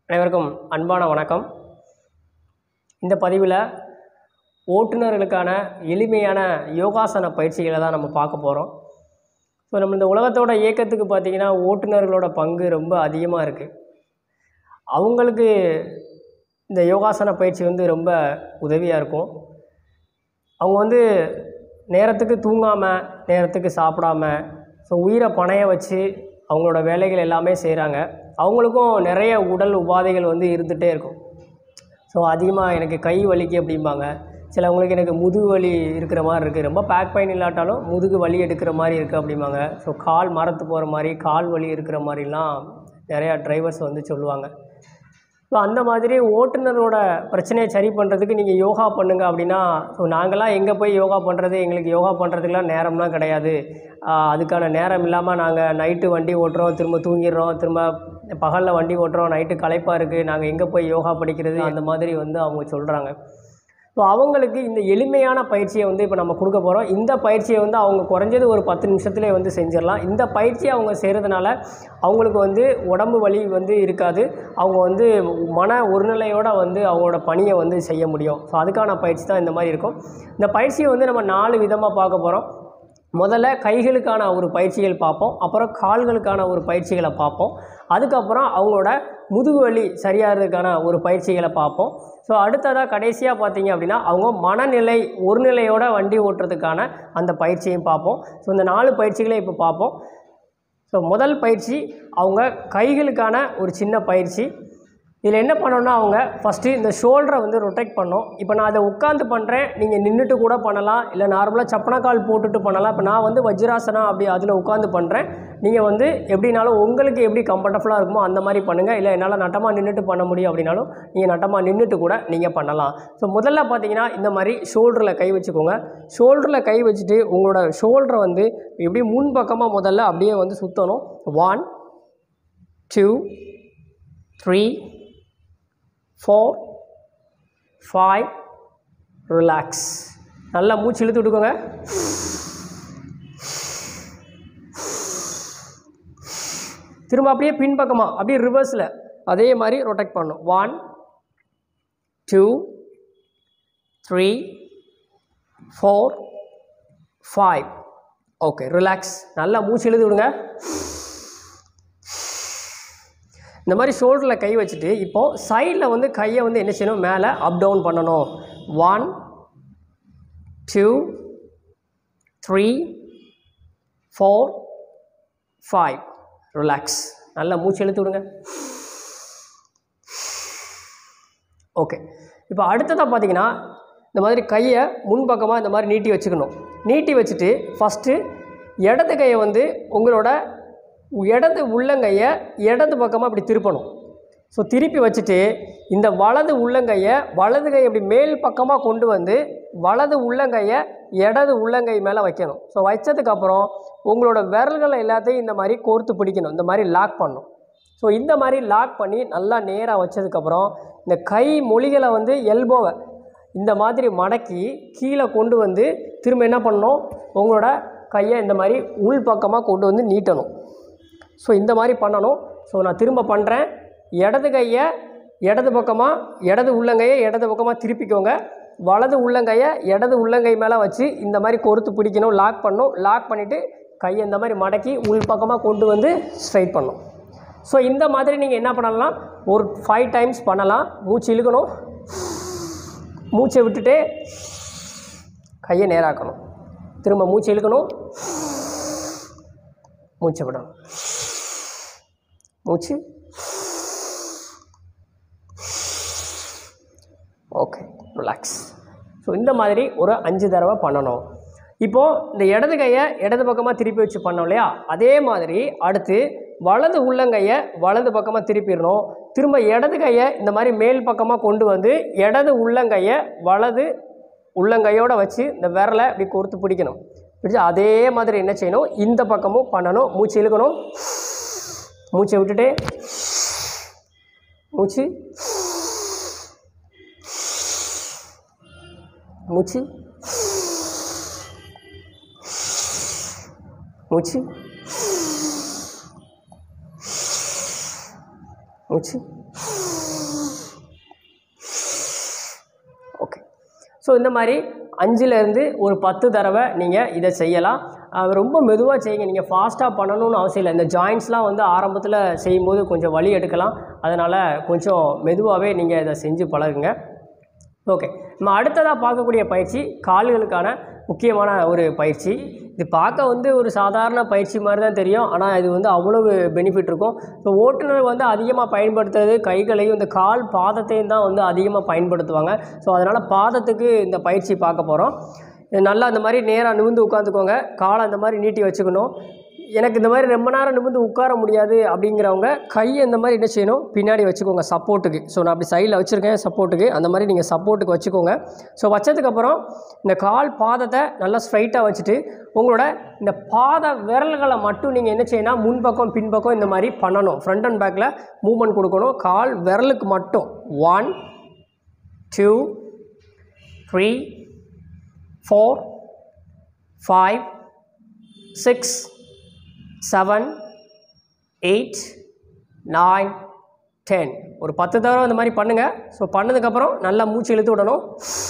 அனைவருக்கும் அன்பான வணக்கம் இந்த பதிவில் ஓட்டுநர்களுக்கான எளிமையான யோகாசன பயிற்சிகளை தான் நம்ம பார்க்க போகிறோம் ஸோ நம்ம இந்த உலகத்தோட இயக்கத்துக்கு பார்த்திங்கன்னா ஓட்டுநர்களோட பங்கு ரொம்ப அதிகமாக இருக்குது அவங்களுக்கு இந்த யோகாசன பயிற்சி வந்து ரொம்ப உதவியாக இருக்கும் அவங்க வந்து நேரத்துக்கு தூங்காமல் நேரத்துக்கு சாப்பிடாம ஸோ உயிரை பணைய வச்சு அவங்களோட வேலைகள் எல்லாமே செய்கிறாங்க அவங்களுக்கும் நிறைய உடல் உபாதைகள் வந்து இருந்துகிட்டே இருக்கும் ஸோ அதிகமாக எனக்கு கை வலிக்கு அப்படிம்பாங்க சிலவங்களுக்கு எனக்கு முதுகு வலி இருக்கிற மாதிரி இருக்குது ரொம்ப பேக் பெயின் இல்லாட்டாலும் முதுகு வலி எடுக்கிற மாதிரி இருக்குது அப்படிம்பாங்க ஸோ கால் மரத்து போகிற மாதிரி கால் வலி இருக்கிற மாதிரிலாம் நிறையா டிரைவர்ஸ் வந்து சொல்லுவாங்க ஸோ அந்த மாதிரி ஓட்டுநரோட பிரச்சனையை சரி பண்ணுறதுக்கு நீங்கள் யோகா பண்ணுங்க அப்படின்னா ஸோ நாங்களாம் எங்கே போய் யோகா பண்ணுறது எங்களுக்கு யோகா பண்ணுறதுக்குலாம் நேரம்லாம் கிடையாது ஆஹ் அதுக்கான நேரம் இல்லாமல் நாங்கள் நைட்டு வண்டி ஓட்டுறோம் திரும்ப தூங்கிடுறோம் திரும்ப பகலில் வண்டி ஓட்டுறோம் நைட்டு களைப்பாக இருக்குது நாங்கள் எங்கே போய் யோகா படிக்கிறது அந்த மாதிரி வந்து அவங்க சொல்கிறாங்க ஸோ அவங்களுக்கு இந்த எளிமையான பயிற்சியை வந்து இப்போ நம்ம கொடுக்க போகிறோம் இந்த பயிற்சியை வந்து அவங்க குறைஞ்சது ஒரு பத்து நிமிஷத்துலேயே வந்து செஞ்சிடலாம் இந்த பயிற்சியை அவங்க செய்கிறதுனால அவங்களுக்கு வந்து உடம்பு வலி வந்து இருக்காது அவங்க வந்து மன ஒருநிலையோடு வந்து அவங்களோட பணியை வந்து செய்ய முடியும் ஸோ அதுக்கான பயிற்சி தான் இந்த மாதிரி இருக்கும் இந்த பயிற்சியை வந்து நம்ம நாலு விதமாக பார்க்க போகிறோம் முதல்ல கைகளுக்கான ஒரு பயிற்சிகள் பார்ப்போம் அப்புறம் கால்களுக்கான ஒரு பயிற்சிகளை பார்ப்போம் அதுக்கப்புறம் அவங்களோட முதுகு வலி சரியாகிறதுக்கான ஒரு பயிற்சிகளை பார்ப்போம் ஸோ அடுத்ததாக கடைசியாக பார்த்தீங்க அப்படின்னா அவங்க மனநிலை ஒருநிலையோட வண்டி ஓட்டுறதுக்கான அந்த பயிற்சியும் பார்ப்போம் ஸோ இந்த நாலு பயிற்சிகளை இப்போ பார்ப்போம் ஸோ முதல் பயிற்சி அவங்க கைகளுக்கான ஒரு சின்ன பயிற்சி இதில் என்ன பண்ணணும்னா அவங்க ஃபஸ்ட்டு இந்த ஷோல்டரை வந்து ரொட்டேட் பண்ணணும் இப்போ நான் அதை உட்காந்து பண்ணுறேன் நீங்கள் நின்றுட்டு கூட பண்ணலாம் இல்லை நார்மலாக சப்பனக்கால் போட்டுட்டு பண்ணலாம் இப்போ நான் வந்து வஜ்ராசனா அப்படி அதில் உட்காந்து பண்ணுறேன் நீங்கள் வந்து எப்படினாலும் உங்களுக்கு எப்படி கம்ஃபர்டபுளாக இருக்குமோ அந்த மாதிரி பண்ணுங்கள் இல்லை என்னால் நட்டமாக நின்றுட்டு பண்ண முடியும் அப்படின்னாலும் நீங்கள் நட்டமாக நின்றுட்டு கூட நீங்கள் பண்ணலாம் ஸோ முதல்ல பார்த்தீங்கன்னா இந்த மாதிரி ஷோல்டரில் கை வச்சுக்கோங்க ஷோல்டரில் கை வச்சுட்டு உங்களோட ஷோல்டரை வந்து இப்படி முன் பக்கமாக முதல்ல அப்படியே வந்து சுற்றணும் one two three four five relax நல்லா மூச்சு இழுத்து விட்டுக்கோங்க திரும்ப அப்படியே பின்பக்கமாக அப்படியே ரிவர்ஸில் அதே மாதிரி ரொட்டேட் பண்ணணும் one two three four five okay relax நல்லா மூச்சு இழுத்து விடுங்க இந்த மாதிரி ஷோல்டரில் கை வச்சுட்டு இப்போது சைடில் வந்து கையை வந்து என்ன செய்யணும் மேலே அப் டவுன் பண்ணணும் one two three four five relax நல்லா மூச்சு இழுத்து விடுங்க ஓகே இப்போ அடுத்ததாக பார்த்தீங்கன்னா இந்த மாதிரி கையை முன்பக்கமாக இந்த மாதிரி நீட்டி வச்சுக்கணும் நீட்டி வச்சுட்டு ஃபஸ்ட்டு இடது கையை வந்து உங்களோட இடது உள்ளங்கையை இடது பக்கமாக இப்படி திருப்பணும் ஸோ திருப்பி வச்சுட்டு இந்த வலது உள்ளங்கையை வலது கை இப்படி மேல் பக்கமாக கொண்டு வந்து வலது உள்ளங்கையை இடது உள்ளங்கை மேலே வைக்கணும் ஸோ வச்சதுக்கப்புறம் உங்களோட விரல்களை எல்லாத்தையும் இந்த மாதிரி கோர்த்து பிடிக்கணும் இந்த மாதிரி லாக் பண்ணணும் ஸோ இந்த மாதிரி லாக் பண்ணி நல்லா நேராக வச்சதுக்கப்புறம் இந்த கை மொழிகளை வந்து எல்போவை இந்த மாதிரி மடக்கி கீழே கொண்டு வந்து திரும்ப என்ன பண்ணணும் உங்களோட கையை இந்த மாதிரி உள் பக்கமாக கொண்டு வந்து நீட்டணும் ஸோ இந்த மாதிரி பண்ணணும் ஸோ நான் திரும்ப பண்ணுறேன் இடது கையை இடது பக்கமாக இடது உள்ளங்கையை இடது பக்கமாக திருப்பிக்கோங்க வலது உள்ளங்கையை இடது உள்ளங்கை மேலே வச்சு இந்த மாதிரி கொறுத்து பிடிக்கணும் லாக் பண்ணணும் லாக் பண்ணிவிட்டு கையை இந்த மாதிரி மடக்கி உள் பக்கமாக கொண்டு வந்து ஸ்ட்ரைட் பண்ணணும் ஸோ இந்த மாதிரி நீங்கள் என்ன பண்ணலாம் ஒரு ஃபைவ் டைம்ஸ் பண்ணலாம் மூச்சு இழுக்கணும் மூச்சை விட்டுட்டு கையை நேராக்கணும் திரும்ப மூச்சு இழுக்கணும் மூச்சை விடணும் மூச்சு ஓகே ரிலாக்ஸ் ஸோ இந்த மாதிரி ஒரு அஞ்சு தடவை பண்ணணும் இப்போது இந்த இடது கையை இடது பக்கமாக திருப்பி வச்சு பண்ணோம் இல்லையா அதே மாதிரி அடுத்து வலது உள்ளங்கையை வலது பக்கமாக திருப்பிடணும் திரும்ப இடது கையை இந்த மாதிரி மேல் பக்கமாக கொண்டு வந்து இடது உள்ளங்கையை வலது உள்ளங்கையோடு வச்சு இந்த விரலை இப்படி கோர்த்து பிடிக்கணும் பிடிச்சி அதே மாதிரி என்ன செய்யணும் இந்த பக்கமும் பண்ணணும் மூச்சு இழுக்கணும் மூச்சை விட்டுட்டு மூச்சு மூச்சு மூச்சு மூச்சு ஸோ இந்த மாதிரி அஞ்சுலேருந்து ஒரு பத்து தடவை நீங்கள் இதை செய்யலாம் அஹ் ரொம்ப மெதுவாக செய்யுங்க நீங்கள் ஃபாஸ்ட்டாக பண்ணணும்னு அவசியம் இல்லை இந்த ஜாயின்ஸ்லாம் வந்து ஆரம்பத்தில் செய்யும்போது கொஞ்சம் வலி எடுக்கலாம் அதனால் கொஞ்சம் மெதுவாகவே நீங்கள் இதை செஞ்சு பழகுங்க ஓகே நம்ம அடுத்ததாக பார்க்கக்கூடிய பயிற்சி கால்களுக்கான முக்கியமான ஒரு பயிற்சி இது பார்க்க வந்து ஒரு சாதாரண பயிற்சி மாதிரி தான் தெரியும் ஆனால் இது வந்து அவ்வளவு பெனிஃபிட் இருக்கும் ஸோ ஓட்டுநர் வந்து அதிகமாக பயன்படுத்துறது கைகளையும் இந்த கால் பாதத்தையும் தான் வந்து அதிகமாக பயன்படுத்துவாங்க ஸோ அதனால் பாதத்துக்கு இந்த பயிற்சி பார்க்க போகிறோம் நல்லா இந்த மாதிரி நேராக நிமிந்து உட்காந்துக்கோங்க காலை அந்த மாதிரி நீட்டி வச்சுக்கணும் எனக்கு இந்த மாதிரி ரொம்ப நேரம் நிமிர்ந்து உட்கார முடியாது அப்படிங்கிறவங்க கையை இந்த மாதிரி என்ன செய்யணும் பின்னாடி வச்சுக்கோங்க சப்போர்ட்டுக்கு ஸோ நான் அப்படி சைடில் வச்சுருக்கேன் சப்போர்ட்டுக்கு அந்த மாதிரி நீங்கள் சப்போர்ட்டுக்கு வச்சுக்கோங்க ஸோ வச்சதுக்கப்புறம் இந்த கால் பாதத்தை நல்லா ஸ்ட்ரைட்டாக வச்சுட்டு உங்களோட இந்த பாத விரல்களை மட்டும் நீங்கள் என்ன செய்யணும் முன்பக்கம் பின்பக்கம் இந்த மாதிரி பண்ணணும் ஃப்ரண்ட் அண்ட் பேக்கில் மூவ்மெண்ட் கொடுக்கணும் கால் விரலுக்கு மட்டும் one two three four five six seven eight nine ten ஒரு பத்து தடவை இந்த மாதிரி பண்ணுங்கள் ஸோ பண்ணதுக்கப்புறம் நல்லா மூச்சு இழுத்து விடணும்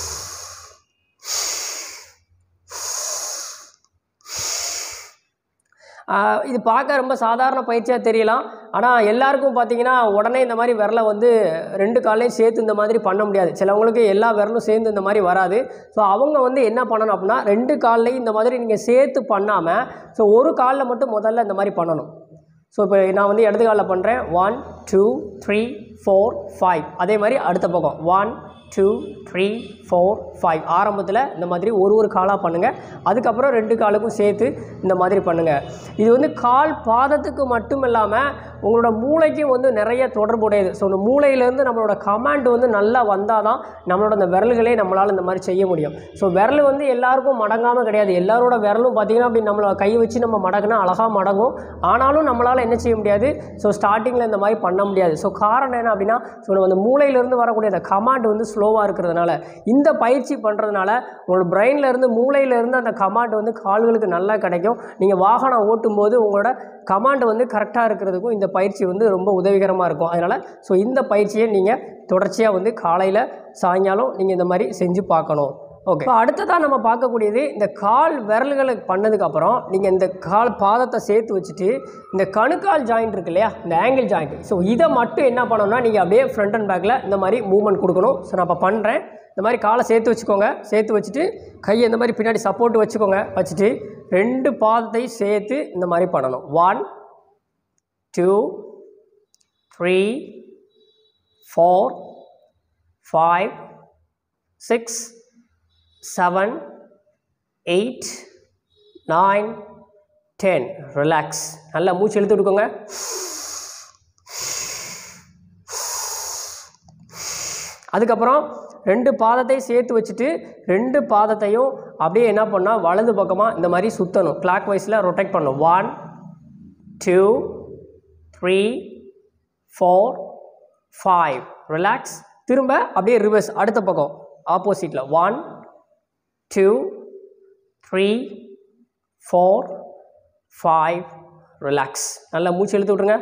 ஆஹ் இது பார்க்க ரொம்ப சாதாரண பயிற்சியாக தெரியலாம் ஆனால் எல்லாருக்கும் பார்த்தீங்கன்னா உடனே இந்த மாதிரி விரலை வந்து ரெண்டு காலையும் சேர்த்து இந்த மாதிரி பண்ண முடியாது சிலவங்களுக்கு எல்லா விரலும் சேர்ந்து இந்த மாதிரி வராது ஸோ அவங்க வந்து என்ன பண்ணணும் அப்படின்னா ரெண்டு கால்லையும் இந்த மாதிரி நீங்கள் சேர்த்து பண்ணாமல் ஸோ ஒரு காலில் மட்டும் முதல்ல இந்த மாதிரி பண்ணணும் ஸோ இப்போ நான் வந்து இடது காலில் பண்ணுறேன் one two three four five அதே மாதிரி அடுத்த பக்கம் one two three four five ஆரம்பத்தில் இந்த மாதிரி ஒரு ஒரு காலாக பண்ணுங்கள் அதுக்கப்புறம் ரெண்டு காலுக்கும் சேர்த்து இந்த மாதிரி பண்ணுங்கள் இது வந்து கால் பாதத்துக்கு மட்டும் இல்லாமல் உங்களோட மூளைக்கும் வந்து நிறைய தொடர்புடையது ஸோ இந்த மூளையிலேருந்து நம்மளோட கமாண்ட் வந்து நல்லா வந்தால் தான் நம்மளோட அந்த விரல்களே நம்மளால் இந்த மாதிரி செய்ய முடியும் ஸோ விரல் வந்து எல்லாருக்கும் மடங்காமல் கிடையாது எல்லாரோட விரலும் பார்த்திங்கன்னா அப்படி நம்மளை கை வச்சு நம்ம மடக்குனா அழகாக மடங்கும் ஆனாலும் நம்மளால் என்ன செய்ய முடியாது ஸோ ஸ்டார்டிங்கில் இந்த மாதிரி பண்ண முடியாது ஸோ காரணம் என்ன அப்படின்னா ஸோ நம்ம அந்த மூளையிலேருந்து வரக்கூடிய அந்த கமாண்ட் வந்து ஸ்லோவாக இருக்கிறதுனால இந்த பயிற்சி பண்ணுறதுனால உங்களோட பிரெயினில் இருந்து மூளையிலேருந்து அந்த கமாண்ட் வந்து கால்களுக்கு நல்லா கிடைக்கும் நீங்கள் வாகனம் ஓட்டும்போது உங்களோட கமாண்ட் வந்து கரெக்டாக இருக்கிறதுக்கும் இந்த பயிற்சி வந்து ரொம்ப உதவிகரமாக இருக்கும் அதனால் ஸோ இந்த பயிற்சியை நீங்கள் தொடர்ச்சியாக வந்து காலையில் சாயங்காலம் நீங்கள் இந்த மாதிரி செஞ்சு பார்க்கணும் ஓகே இப்போ அடுத்ததாக நம்ம பார்க்கக்கூடியது இந்த கால் விரல்களுக்கு பண்ணதுக்கப்புறம் நீங்கள் இந்த கால் பாதத்தை சேர்த்து வச்சுட்டு இந்த கணுக்கால் ஜாயிண்ட் இருக்கு இல்லையா இந்த ஆங்கிள் ஜாயிண்ட் ஸோ இதை மட்டும் என்ன பண்ணணும்னா நீங்கள் அப்படியே ஃப்ரண்ட் அண்ட் பேக்கில் இந்த மாதிரி மூவ்மெண்ட் கொடுக்கணும் ஸோ நான் இப்போ பண்ணுறேன் இந்த மாதிரி காலை சேர்த்து வச்சுக்கோங்க சேர்த்து வச்சுட்டு கையை இந்த மாதிரி பின்னாடி சப்போர்ட் வச்சுக்கோங்க வச்சுட்டு ரெண்டு பாதத்தையும் சேர்த்து இந்த மாதிரி பண்ணணும் one two three four five six seven eight nine ten relax நல்லா மூச்சு இழுத்து விட்டுக்கோங்க அதுக்கப்புறம் ரெண்டு பாதத்தையும் சேர்த்து வச்சுட்டு ரெண்டு பாதத்தையும் அப்படியே என்ன பண்ணால் வலது பக்கமாக இந்த மாதிரி சுற்றணும் கிளாக் வைஸில் ரொட்டேட் பண்ணணும் one two three four five relax திரும்ப அப்படியே ரிவர்ஸ் அடுத்த பக்கம் ஆப்போசிட்டில் one two three four five relax நல்லா மூச்சு இழுத்து விட்ருங்க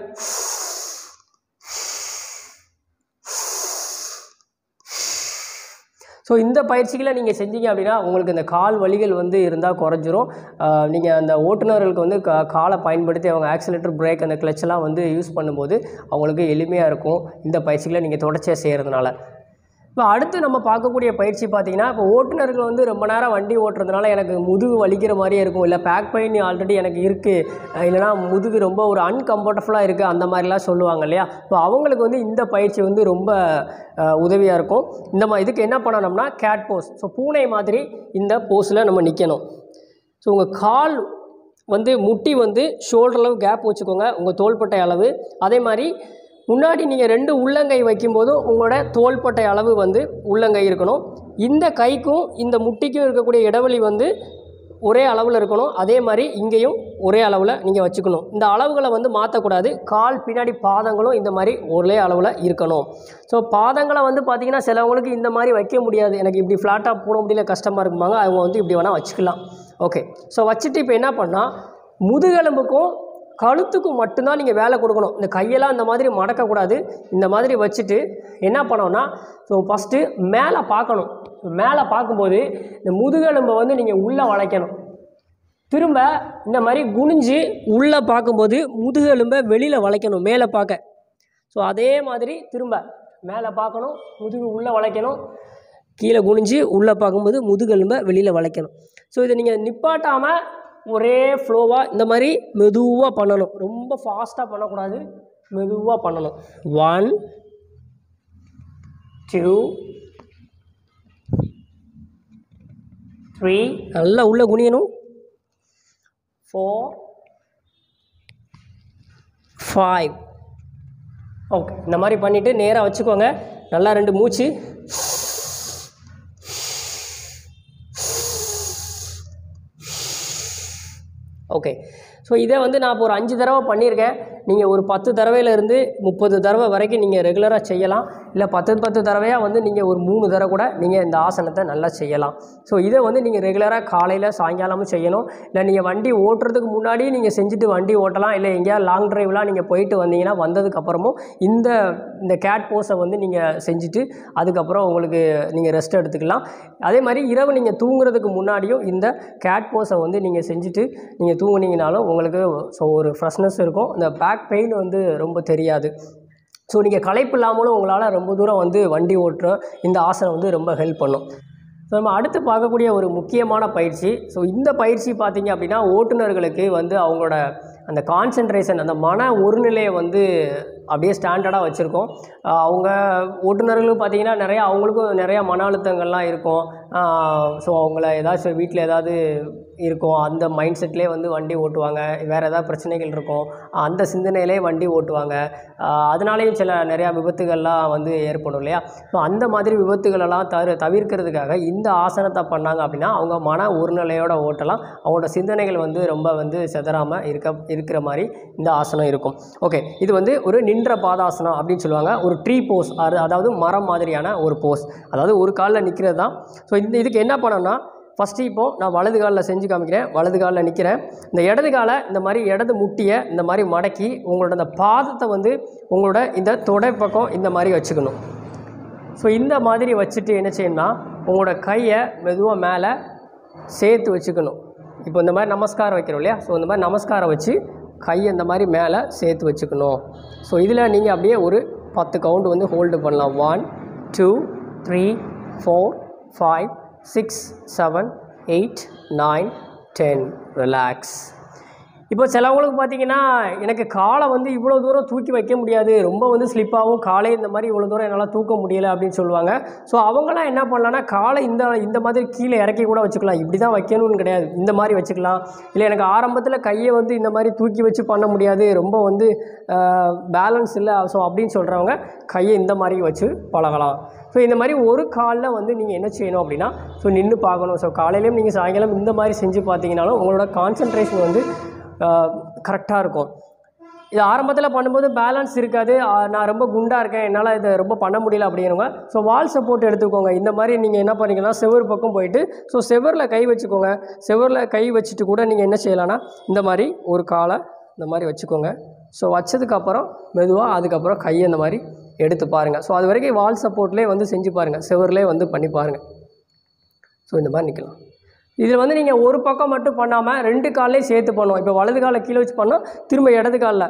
ஸோ இந்த பயிற்சிகளை நீங்கள் செஞ்சீங்க அப்படின்னா உங்களுக்கு இந்த கால் வலிகள் வந்து இருந்தால் குறைஞ்சிரும் நீங்கள் அந்த ஓட்டுநர்களுக்கு வந்து கா காலை பயன்படுத்தி அவங்க ஆக்சிலேட்டர் பிரேக் அந்த கிளச்செல்லாம் வந்து யூஸ் பண்ணும்போது அவங்களுக்கு எளிமையாக இருக்கும் இந்த பயிற்சிகளை நீங்கள் தொடர்ச்சியாக செய்கிறதுனால இப்போ அடுத்து நம்ம பார்க்கக்கூடிய பயிற்சி பார்த்தீங்கன்னா இப்போ ஓட்டுநர்கள் வந்து ரொம்ப நேரம் வண்டி ஓட்டுறதுனால எனக்கு முதுகு வலிக்கிற மாதிரியே இருக்கும் இல்லை பேக் பெயின் ஆல்ரெடி எனக்கு இருக்குது இல்லைனா முதுகு ரொம்ப ஒரு அன்கம்ஃபர்டபுளாக இருக்குது அந்த மாதிரிலாம் சொல்லுவாங்க இல்லையா இப்போ அவங்களுக்கு வந்து இந்த பயிற்சி வந்து ரொம்ப உதவியாக இருக்கும் இந்த மா இதுக்கு என்ன பண்ணணும்னா கேட் போஸ் ஸோ பூனை மாதிரி இந்த போஸில் நம்ம நிற்கணும் ஸோ உங்கள் கால் வந்து முட்டி வந்து ஷோல்டர் அளவு கேப் வச்சுக்கோங்க உங்கள் தோள்பட்டை அளவு அதே மாதிரி முன்னாடி நீங்கள் ரெண்டு உள்ளங்கை வைக்கும்போதும் உங்களோட தோள்பட்டை அளவு வந்து உள்ளங்கை இருக்கணும் இந்த கைக்கும் இந்த முட்டிக்கும் இருக்கக்கூடிய இடைவெளி வந்து ஒரே அளவில் இருக்கணும் அதே மாதிரி இங்கேயும் ஒரே அளவில் நீங்கள் வச்சுக்கணும் இந்த அளவுகளை வந்து மாற்றக்கூடாது கால் பின்னாடி பாதங்களும் இந்த மாதிரி ஒரே அளவில் இருக்கணும் ஸோ பாதங்களை வந்து பார்த்திங்கன்னா சிலவங்களுக்கு இந்த மாதிரி வைக்க முடியாது எனக்கு இப்படி ஃப்ளாட்டாக போட முடியல கஷ்டமாக இருக்குமாங்க அவங்க வந்து இப்படி வேணால் வச்சுக்கலாம் ஓகே ஸோ வச்சுட்டு இப்போ என்ன பண்ணால் முதுகெலும்புக்கும் கழுத்துக்கு மட்டும்தான் நீங்கள் வேலை கொடுக்கணும் இந்த கையெல்லாம் இந்த மாதிரி மடக்கக்கூடாது இந்த மாதிரி வச்சுட்டு என்ன பண்ணோன்னா ஸோ ஃபஸ்ட்டு மேலே பார்க்கணும் மேலே பார்க்கும்போது இந்த முதுகெலும்பை வந்து நீங்கள் உள்ளே வளைக்கணும் திரும்ப இந்த மாதிரி குனிஞ்சு உள்ளே பார்க்கும்போது முதுகெலும்பை வெளியில் வளைக்கணும் மேலே பார்க்க ஸோ அதே மாதிரி திரும்ப மேலே பார்க்கணும் முதுகு உள்ளே வளைக்கணும் கீழே குனிஞ்சு உள்ளே பார்க்கும்போது முதுகெலும்பை வெளியில் வளைக்கணும் ஸோ இதை நீங்கள் நிப்பாட்டாமல் ஒரே ஃப்ளோவாக இந்த மாதிரி மெதுவாக பண்ணணும் ரொம்ப ஃபாஸ்ட்டாக பண்ணக்கூடாது மெதுவாக பண்ணணும் ஒன் டூ த்ரீ நல்லா உள்ளே குனியணும் ஃபோர் ஃபைவ் ஓகே இந்த மாதிரி பண்ணிவிட்டு நேராக வச்சுக்கோங்க நல்லா ரெண்டு மூச்சு ஓகே ஸோ இதை வந்து நான் இப்போ ஒரு அஞ்சு தடவை பண்ணியிருக்கேன் நீங்கள் ஒரு பத்து தடவையிலேருந்து முப்பது தடவை வரைக்கும் நீங்கள் ரெகுலராக செய்யலாம் இல்லை பத்து பத்து தடவையாக வந்து நீங்கள் ஒரு மூணு தடவை கூட நீங்கள் இந்த ஆசனத்தை நல்லா செய்யலாம் ஸோ இதை வந்து நீங்கள் ரெகுலராக காலையில் சாயங்காலமும் செய்யணும் இல்லை நீங்கள் வண்டி ஓட்டுறதுக்கு முன்னாடி நீங்கள் செஞ்சுட்டு வண்டி ஓட்டலாம் இல்லை எங்கேயாவது லாங் டிரைவ்லாம் நீங்கள் போயிட்டு வந்தீங்கன்னா வந்ததுக்கப்புறமும் இந்த இந்த கேட் போஸை வந்து நீங்கள் செஞ்சுட்டு அதுக்கப்புறம் உங்களுக்கு நீங்கள் ரெஸ்ட் எடுத்துக்கலாம் அதே மாதிரி இரவு நீங்கள் தூங்குறதுக்கு முன்னாடியும் இந்த கேட் போஸை வந்து நீங்கள் செஞ்சுட்டு நீங்கள் தூங்குனீங்கனாலும் உங்களுக்கு ஸோ ஒரு ஃப்ரெஷ்னஸ் இருக்கும் இந்த பேக் பெயின் வந்து ரொம்ப தெரியாது ஸோ நீங்கள் களைப்பு இல்லாமலும் உங்களால் ரொம்ப தூரம் வந்து வண்டி ஓட்டுற இந்த ஆசனம் வந்து ரொம்ப ஹெல்ப் பண்ணும் ஸோ நம்ம அடுத்து பார்க்கக்கூடிய ஒரு முக்கியமான பயிற்சி ஸோ இந்த பயிற்சி பார்த்தீங்க அப்படின்னா ஓட்டுநர்களுக்கு வந்து அவங்களோட அந்த கான்சென்ட்ரேஷன் அந்த மன ஒருநிலையை வந்து அப்படியே ஸ்டாண்டர்டாக வச்சுருக்கோம் ஆஹ் அவங்க ஓட்டுநர்களும் பார்த்தீங்கன்னா நிறையா அவங்களுக்கும் நிறையா மன அழுத்தங்கள்லாம் இருக்கும் ஸோ அவங்கள ஏதாச்சும் வீட்டில் ஏதாவது இருக்கும் அந்த மைண்ட் செட்லேயே வந்து வண்டி ஓட்டுவாங்க வேறு ஏதாவது பிரச்சனைகள் இருக்கும் அந்த சிந்தனையிலே வண்டி ஓட்டுவாங்க ஆஹ் அதனாலேயும் சில நிறையா விபத்துகள்லாம் வந்து ஏற்படும் இல்லையா ஸோ அந்த மாதிரி விபத்துகளெல்லாம் தவிர தவிர்க்கிறதுக்காக இந்த ஆசனத்தை பண்ணாங்க அப்படின்னா அவங்க மன ஒருநிலையோட ஓட்டலாம் அவங்களோட சிந்தனைகள் வந்து ரொம்ப வந்து செதறாமல் இருக்க இருக்கிற மாதிரி இந்த ஆசனம் இருக்கும் ஓகே இது வந்து ஒரு நின்ற பாதாசனம் அப்படின்னு சொல்லுவாங்க ஒரு ட்ரீ போஸ் அது அதாவது மரம் மாதிரியான ஒரு போஸ் அதாவது ஒரு காலில் நிற்கிறது தான் ஸோ இந்த இதுக்கு என்ன பண்ணணும்னா ஃபஸ்ட்டு இப்போ நான் வலது காலில் செஞ்சு காமிக்கிறேன் வலது காலில் நிற்கிறேன் இந்த இடது காலை இந்த மாதிரி இடது முட்டியை இந்த மாதிரி மடக்கி உங்களோட அந்த பாதத்தை வந்து உங்களோட இந்த தொடை பக்கம் இந்த மாதிரி வச்சுக்கணும் ஸோ இந்த மாதிரி வச்சுட்டு என்ன செய்யணும்னா உங்களோட கையை மெதுவாக மேலே சேர்த்து வச்சுக்கணும் இப்போ இந்த மாதிரி நமஸ்காரம் வைக்கிறோம் இல்லையா ஸோ இந்த மாதிரி நமஸ்காரம் வச்சு கையை இந்த மாதிரி மேலே சேர்த்து வச்சுக்கணும் ஸோ இதில் நீங்கள் அப்படியே ஒரு பத்து கவுண்ட் வந்து ஹோல்டு பண்ணலாம் one two three four five six seven eight nine ten relax இப்போ சிலவங்களுக்கு பார்த்தீங்கன்னா எனக்கு காலை வந்து இவ்வளோ தூரம் தூக்கி வைக்க முடியாது ரொம்ப வந்து ஸ்லிப்பாகவும் காலை இந்த மாதிரி இவ்வளோ தூரம் என்னால் தூக்க முடியலை அப்படின்னு சொல்லுவாங்க ஸோ அவங்களாம் என்ன பண்ணலான்னா காலை இந்த இந்த மாதிரி கீழே இறக்கி கூட வச்சுக்கலாம் இப்படி தான் வைக்கணும்னு கிடையாது இந்த மாதிரி வச்சுக்கலாம் இல்லை எனக்கு ஆரம்பத்தில் கையை வந்து இந்த மாதிரி தூக்கி வச்சு பண்ண முடியாது ரொம்ப வந்து பேலன்ஸ் இல்லை ஸோ அப்படின்னு சொல்கிறவங்க கையை இந்த மாதிரி வச்சு பழகலாம் ஸோ இந்த மாதிரி ஒரு காலில் வந்து நீங்கள் என்ன செய்யணும் அப்படின்னா ஸோ நின்று பார்க்கணும் ஸோ காலையிலையும் நீங்கள் சாயங்காலம் இந்த மாதிரி செஞ்சு பார்த்தீங்கனாலும் உங்களோட கான்சன்ட்ரேஷன் வந்து கரெக்டாக இருக்கும் இது ஆரம்பத்தில் பண்ணும்போது பேலன்ஸ் இருக்காது ஆ, நான் ரொம்ப குண்டாக இருக்கேன் என்னால் இதை ரொம்ப பண்ண முடியல அப்படிங்கிறவங்க ஸோ வால் சப்போர்ட் எடுத்துக்கோங்க இந்த மாதிரி நீங்கள் என்ன பண்ணீங்கன்னா செவர் பக்கம் போயிட்டு ஸோ செவரில் கை வச்சுக்கோங்க செவரில் கை வச்சுட்டு கூட நீங்கள் என்ன செய்யலாம்னா இந்த மாதிரி ஒரு காலை இந்த மாதிரி வச்சுக்கோங்க ஸோ வச்சதுக்கப்புறம் மெதுவாக அதுக்கப்புறம் கையை இந்த மாதிரி எடுத்து பாருங்கள் ஸோ அது வரைக்கும் வால் சப்போர்ட்லேயே வந்து செஞ்சு பாருங்கள் செவர்லேயே வந்து பண்ணி பாருங்கள் ஸோ இந்த மாதிரி நிற்கலாம் இதில் வந்து நீங்கள் ஒரு பக்கம் மட்டும் பண்ணாமல் ரெண்டு கால்லையும் சேர்த்து பண்ணணும் இப்போ வலது காலை கீழே வச்சு பண்ணால் திரும்ப இடது காலில்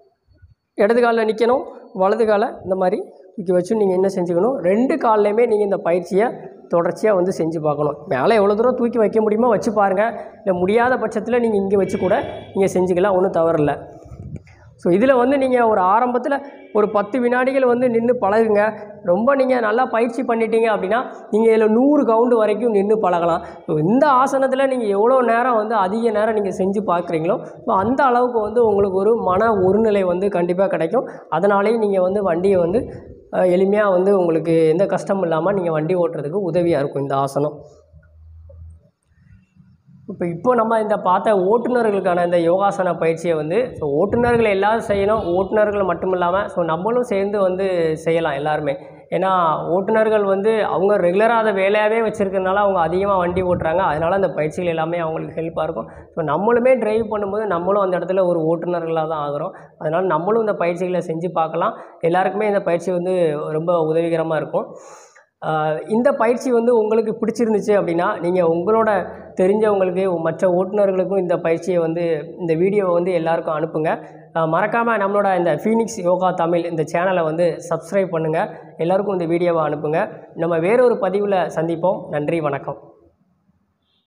இடது காலில் நிற்கணும் வலது காலை இந்த மாதிரி தூக்கி வச்சு நீங்கள் என்ன செஞ்சுக்கணும் ரெண்டு கால்லையுமே நீங்கள் இந்த பயிற்சியை தொடர்ச்சியாக வந்து செஞ்சு பார்க்கணும் மேலே எவ்வளோ தூரம் தூக்கி வைக்க முடியுமோ வச்சு பாருங்கள் இல்லை முடியாத பட்சத்தில் நீங்கள் இங்கே வச்சு கூட நீங்கள் செஞ்சுக்கலாம் ஒன்றும் தவறில்லை ஸோ இதில் வந்து நீங்கள் ஒரு ஆரம்பத்தில் ஒரு பத்து வினாடிகள் வந்து நின்று பழகுங்க ரொம்ப நீங்கள் நல்லா பயிற்சி பண்ணிட்டீங்க அப்படின்னா நீங்கள் இதில் நூறு கவுண்டு வரைக்கும் நின்று பழகலாம் ஸோ இந்த ஆசனத்தில் நீங்கள் எவ்வளோ நேரம் வந்து அதிக நேரம் நீங்கள் செஞ்சு பார்க்குறீங்களோ ஸோ அந்த அளவுக்கு வந்து உங்களுக்கு ஒரு மன ஒருநிலை வந்து கண்டிப்பாக கிடைக்கும் அதனாலேயே நீங்கள் வந்து வண்டியை வந்து எளிமையாக வந்து உங்களுக்கு எந்த கஷ்டமும் இல்லாமல் நீங்கள் வண்டி ஓட்டுறதுக்கு உதவியாக இருக்கும் இந்த ஆசனம் இப்போ இப்போ நம்ம இந்த பார்த்த ஓட்டுநர்களுக்கான இந்த யோகாசன பயிற்சியை வந்து ஸோ ஓட்டுநர்கள் எல்லாரும் செய்யணும் ஓட்டுநர்கள் மட்டும் இல்லாமல் ஸோ நம்மளும் சேர்ந்து வந்து செய்யலாம் எல்லாருமே ஏன்னா ஓட்டுநர்கள் வந்து அவங்க ரெகுலராக அதை வேலையாகவே வச்சுருக்கறனால அவங்க அதிகமாக வண்டி ஓட்டுறாங்க அதனால் அந்த பயிற்சிகள் எல்லாமே அவங்களுக்கு ஹெல்ப்பாக இருக்கும் ஸோ நம்மளுமே டிரைவ் பண்ணும்போது நம்மளும் அந்த இடத்துல ஒரு ஓட்டுநர்களாக தான் ஆகிறோம் அதனால் நம்மளும் இந்த பயிற்சிகளை செஞ்சு பார்க்கலாம் எல்லாருக்குமே இந்த பயிற்சி வந்து ரொம்ப உதவிகரமாக இருக்கும் ஆஹ் இந்த பயிற்சி வந்து உங்களுக்கு பிடிச்சிருந்துச்சு அப்படின்னா நீங்கள் உங்களோட தெரிஞ்சவங்களுக்கு மற்ற ஓட்டுநர்களுக்கும் இந்த பயிற்சியை வந்து இந்த வீடியோவை வந்து எல்லாருக்கும் அனுப்புங்க மறக்காமல் நம்மளோட இந்த ஃபீனிக்ஸ் யோகா தமிழ் இந்த சேனலை வந்து சப்ஸ்கிரைப் பண்ணுங்கள் எல்லாருக்கும் இந்த வீடியோவை அனுப்புங்க நம்ம வேறொரு பதிவில் சந்திப்போம் நன்றி வணக்கம்